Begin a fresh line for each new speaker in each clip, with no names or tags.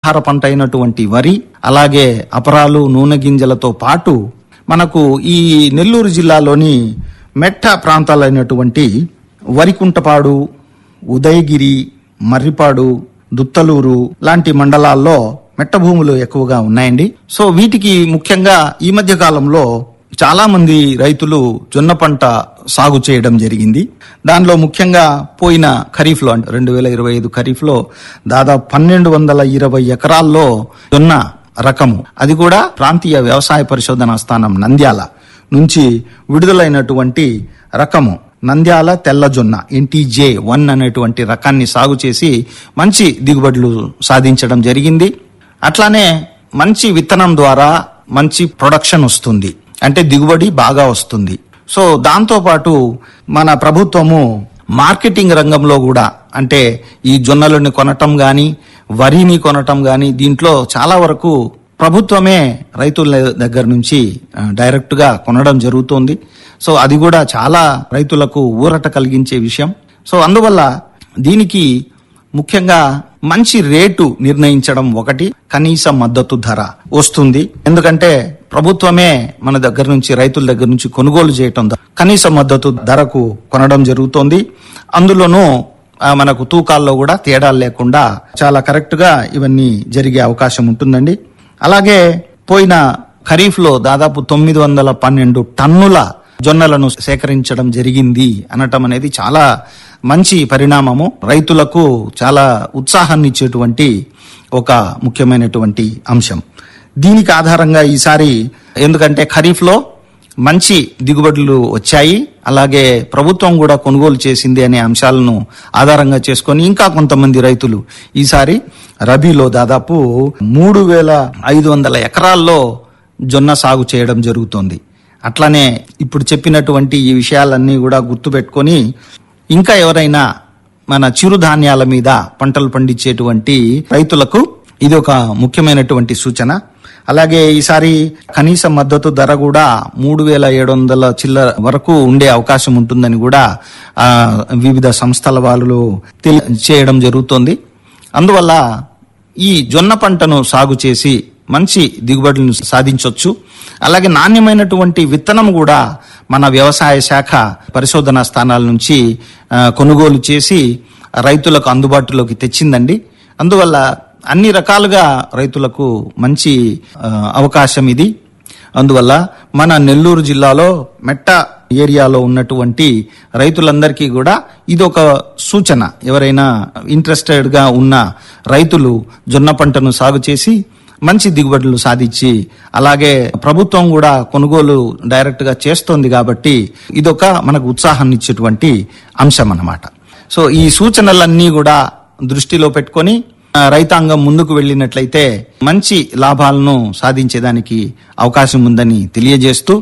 ఆహార పంట అయినటువంటి వరి అలాగే అపరాలు నూనె గింజలతో పాటు మనకు ఈ నెల్లూరు జిల్లాలోని మెట్ట ప్రాంతాలైనటువంటి వరికుంటపాడు ఉదయగిరి మర్రిపాడు దుత్తలూరు లాంటి మండలాల్లో మెట్ట భూములు ఎక్కువగా ఉన్నాయండి సో వీటికి ముఖ్యంగా ఈ మధ్య కాలంలో చాలా మంది రైతులు జొన్న పంట సాగు చేయడం జరిగింది దానిలో ముఖ్యంగా పోయిన ఖరీఫ్ లో అంటే రెండు వేల ఇరవై ఐదు ఖరీఫ్ లో దాదాపు పన్నెండు వందల ఇరవై ఎకరాల్లో జొన్న రకము అది కూడా ప్రాంతీయ వ్యవసాయ పరిశోధనా స్థానం నంద్యాల నుంచి విడుదలైనటువంటి రకము నంద్యాల తెల్ల జొన్న ఎన్టీజే వన్ అనేటువంటి రకాన్ని సాగు చేసి మంచి దిగుబడులు సాధించడం జరిగింది అట్లానే మంచి విత్తనం ద్వారా మంచి ప్రొడక్షన్ వస్తుంది అంటే దిగుబడి బాగా వస్తుంది సో దాంతో పాటు మన ప్రభుత్వము మార్కెటింగ్ రంగంలో కూడా అంటే ఈ జొన్నలను కొనటం గాని వరిని కొనటం గాని దీంట్లో చాలా వరకు ప్రభుత్వమే రైతుల దగ్గర నుంచి ఆ, డైరెక్ట్ గా కొనడం జరుగుతోంది సో అది కూడా చాలా రైతులకు ఊరట కలిగించే విషయం సో అందువల్ల దీనికి ముఖ్యంగా మంచి రేటు నిర్ణయించడం ఒకటి కనీస మద్దతు ధర వస్తుంది ఎందుకంటే ప్రభుత్వమే మన దగ్గర నుంచి రైతుల దగ్గర నుంచి కొనుగోలు చేయటం ద్వారా కనీస మద్దతు ధరకు కొనడం జరుగుతోంది అందులోనూ ఆ, మనకు తూకాల్లో కూడా తేడాలు లేకుండా చాలా కరెక్ట్ గా ఇవన్నీ జరిగే అవకాశం ఉంటుందండి అలాగే పోయిన ఖరీఫ్ లో దాదాపు తొమ్మిది వందల పన్నెండు టన్నుల జొన్నలను సేకరించడం జరిగింది అనటం అనేది చాలా మంచి పరిణామము రైతులకు చాలా ఉత్సాహాన్ని ఇచ్చేటువంటి ఒక ముఖ్యమైనటువంటి అంశం దీనికి ఆధారంగా ఈసారి ఎందుకంటే ఖరీఫ్ లో మంచి దిగుబడులు వచ్చాయి అలాగే ప్రభుత్వం కూడా కొనుగోలు చేసింది అనే అంశాలను ఆధారంగా చేసుకొని ఇంకా కొంతమంది రైతులు ఈసారి రబీలో దాదాపు మూడు వేల ఐదు వందల ఎకరాల్లో జొన్న సాగు చేయడం జరుగుతోంది అట్లానే ఇప్పుడు చెప్పినటువంటి ఈ విషయాలన్నీ కూడా గుర్తుపెట్టుకొని ఇంకా ఎవరైనా మన చిరుధాన్యాల మీద పంటలు పండించేటువంటి రైతులకు ఇది ఒక ముఖ్యమైనటువంటి సూచన అలాగే ఈసారి కనీస మద్దతు ధర కూడా మూడు వేల ఏడు వందల చిల్లర వరకు ఉండే అవకాశం ఉంటుందని కూడా ఆ, వివిధ సంస్థల వాళ్ళు తెలి చేయడం జరుగుతోంది అందువల్ల ఈ జొన్న పంటను సాగు చేసి మంచి దిగుబడులను సాధించవచ్చు అలాగే నాణ్యమైనటువంటి విత్తనం కూడా మన వ్యవసాయ శాఖ పరిశోధనా స్థానాల నుంచి ఆ, కొనుగోలు చేసి రైతులకు అందుబాటులోకి తెచ్చిందండి అందువల్ల అన్ని రకాలుగా రైతులకు మంచి ఆ, అవకాశం ఇది అందువల్ల మన నెల్లూరు జిల్లాలో మెట్ట ఏరియాలో ఉన్నటువంటి రైతులందరికీ కూడా ఇది ఒక సూచన ఎవరైనా ఇంట్రెస్టెడ్ గా ఉన్న రైతులు జొన్న పంటను సాగు చేసి మంచి దిగుబడులు సాధించి అలాగే ప్రభుత్వం కూడా కొనుగోలు డైరెక్ట్ గా చేస్తోంది కాబట్టి ఇదొక మనకు ఉత్సాహాన్ని ఇచ్చేటువంటి అంశం అన్నమాట సో ఈ సూచనలన్నీ కూడా దృష్టిలో పెట్టుకొని ఆ, రైతాంగం ముందుకు వెళ్ళినట్లయితే మంచి లాభాలను సాధించేదానికి అవకాశం ఉందని తెలియజేస్తూ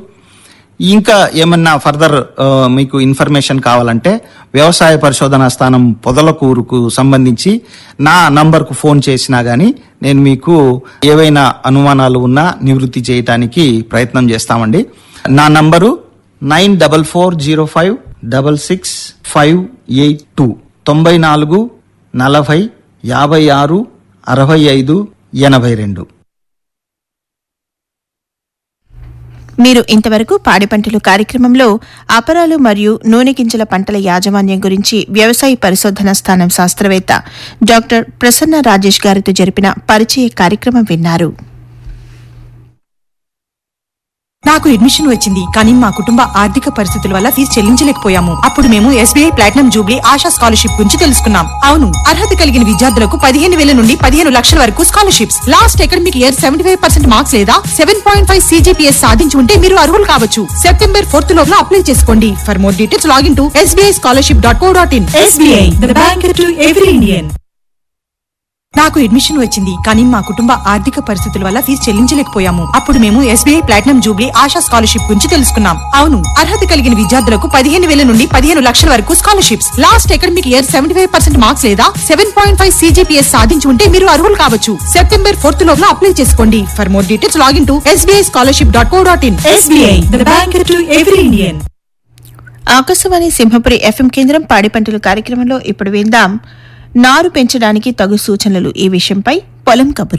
ఇంకా ఏమన్నా ఫర్దర్ ఆ, మీకు ఇన్ఫర్మేషన్ కావాలంటే వ్యవసాయ పరిశోధనా స్థానం పొదలకూరుకు సంబంధించి నా నంబర్కు ఫోన్ చేసినా గానీ నేను మీకు ఏవైనా అనుమానాలు ఉన్నా నివృత్తి చేయటానికి ప్రయత్నం చేస్తామండి నా number nine double four zero five double six five eight two తొంభై నాలుగు నలభై యాభై ఆరు అరవై ఐదు ఎనభై రెండు
మీరు ఇంతవరకు పాడి పంటలు కార్యక్రమంలో అపరాలు మరియు నూనె గింజల పంటల యాజమాన్యం గురించి వ్యవసాయ పరిశోధన స్థానం శాస్త్రవేత్త డాక్టర్ ప్రసన్న రాజేష్ గారితో జరిపిన పరిచయ కార్యక్రమం విన్నారు
నాకు అడ్మిషన్ వచ్చింది కానీ మా కుటుంబ ఆర్థిక పరిస్థితుల వల్ల ఫీజు చెల్లించలేకపోయాము అప్పుడు మేము SBI platinum jubilee Asha scholarship గురించి తెలుసుకున్నాం అవును అర్హత కలిగిన విద్యార్థులకు పదిహేను వేల నుండి పదిహేను లక్షల వరకు scholarships last academic year seventy five percent marks లేదా సెవెన్ పాయింట్ ఫైవ్ సీజీపీఎస్ సాధించి ఉంటే మీరు అర్హులు కావచ్చు సెప్టెంబర్ ఫోర్త్ లోపల అప్లై చేసుకోండి for more details log in to SBI scholarship dot co dot in SBI bank to every Indian నాకు admission వచ్చింది కానీ మా కుటుంబ ఆర్థిక పరిస్థితుల వల్ల ఫీజు చెల్లించలేకపోయాము అప్పుడు మేము SBI platinum jubilee Asha scholarship గురించి తెలుసుకున్నాం అవును అర్హత కలిగిన విద్యార్థులకు పదిహేను వేల నుండి పదిహేను లక్షల వరకు scholarships last academic year seventy five percent marks లేదా సెవెన్ పాయింట్ ఫైవ్ సీజీపీఎస్ సాధించి ఉంటే మీరు అర్హులు కావచ్చు సెప్టెంబర్ ఫోర్త్ లోపల అప్లై చేసుకోండి for more details log in to SBI scholarship dot co dot in SBI bank to every Indian
Akashvani Simhapuri FM కేంద్రం పాడి పంటలు కార్యక్రమంలో ఇప్పుడు విందాం నారు పెంచడానికి తగు సూచనలు ఈ విషయంపై పొలం కబుర్లు